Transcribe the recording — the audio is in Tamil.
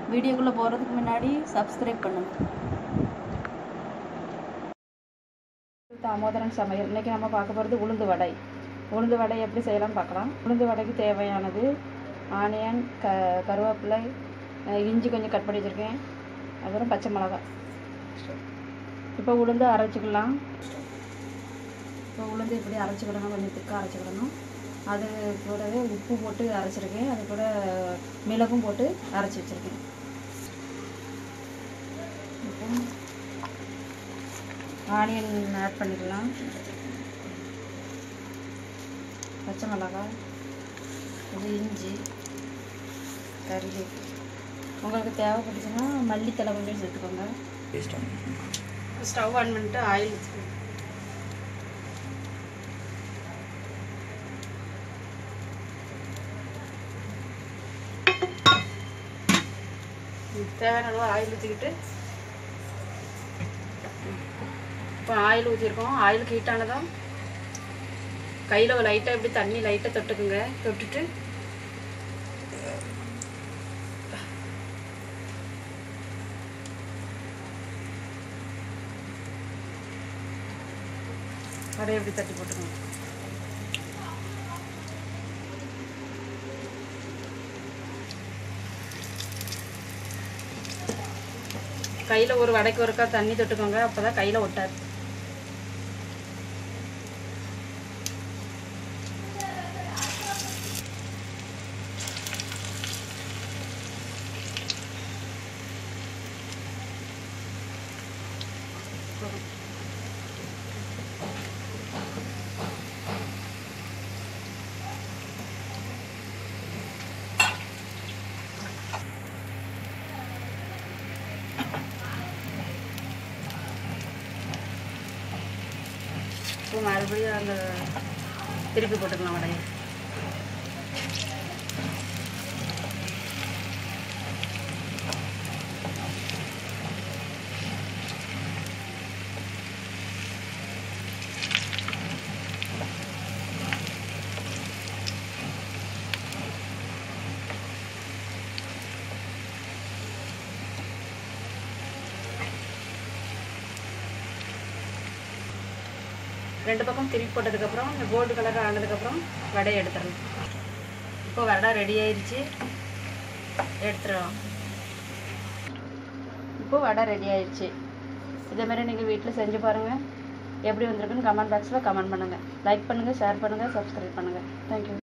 வீடியோக்குள்ளே போகிறதுக்கு முன்னாடி சப்ஸ்கிரைப் பண்ணுங்கள் தாமோதரன் சமையல் இன்றைக்கி நம்ம பார்க்க போகிறது உளுந்து வடை உளுந்து வடை எப்படி செய்யலாம்னு பார்க்கலாம் உளுந்து வடைக்கு தேவையானது ஆனியன் க கருவேப்பிலை அஹ் இஞ்சி கொஞ்சம் கட் பண்ணி வச்சுருக்கேன் அப்புறம் பச்சை மிளகாய் இப்போ உளுந்து அரைச்சிக்கலாம் இப்போ உளுந்து இப்படி அரைச்சிக்கிடணும் கொஞ்சம் திக்காக அரைச்சிக்கிடணும் அது கூடவே உப்பு போட்டு அரைச்சிருக்கேன் அது கூட மிளகும் போட்டு அரைச்சி வச்சுருக்கேன் இப்போ ஆனியன் ஆட் பண்ணிக்கலாம் பச்சை மிளகாய் இது இஞ்சி கறிவேப்பிலை உங்களுக்கு தேவைப்பட்டுச்சுன்னா மல்லித்தலை கொஞ்சம் சேர்த்துக்கோங்க ஸ்டவ் ஆன் பண்ணிட்டு ஆயில் ஊற்றிக்கோங்க தேவையான அளவு ஆயில் ஊற்றிக்கிட்டு இப்போ ஆயில் ஊற்றிருக்கோம் ஆயில் ஹீட் ஆனதும் கையில் லைட்டாக இப்படி தண்ணி லைட்டாக தொட்டுக்குங்க தொட்டுட்டு அப்படியே இப்படி தட்டி போட்டுக்கணும் கையில் ஒரு வடைக்கு ஒருக்கா தண்ணி தொட்டுக்கோங்க அப்போ தான் கையில் ஒட்டாது இப்போ மறுபடியும் அந்த திருப்பி போட்டுக்கலாம் வடையை ரெண்டு பக்கம் திருப்பி போட்டதுக்கப்புறம் இந்த கோல்டு கலர் ஆனதுக்கப்புறம் வடையை எடுத்துடலாம் இப்போ வடை ரெடி ஆயிடுச்சு எடுத்துடலாம் இப்போ வடை ரெடி ஆயிடுச்சு இதே மாதிரி நீங்கள் வீட்டில் செஞ்சு பாருங்கள் எப்படி வந்திருக்குன்னு கமெண்ட் பாக்ஸில் கமெண்ட் பண்ணுங்கள் லைக் பண்ணுங்கள் ஷேர் பண்ணுங்கள் சப்ஸ்கிரைப் பண்ணுங்கள் தேங்க்யூ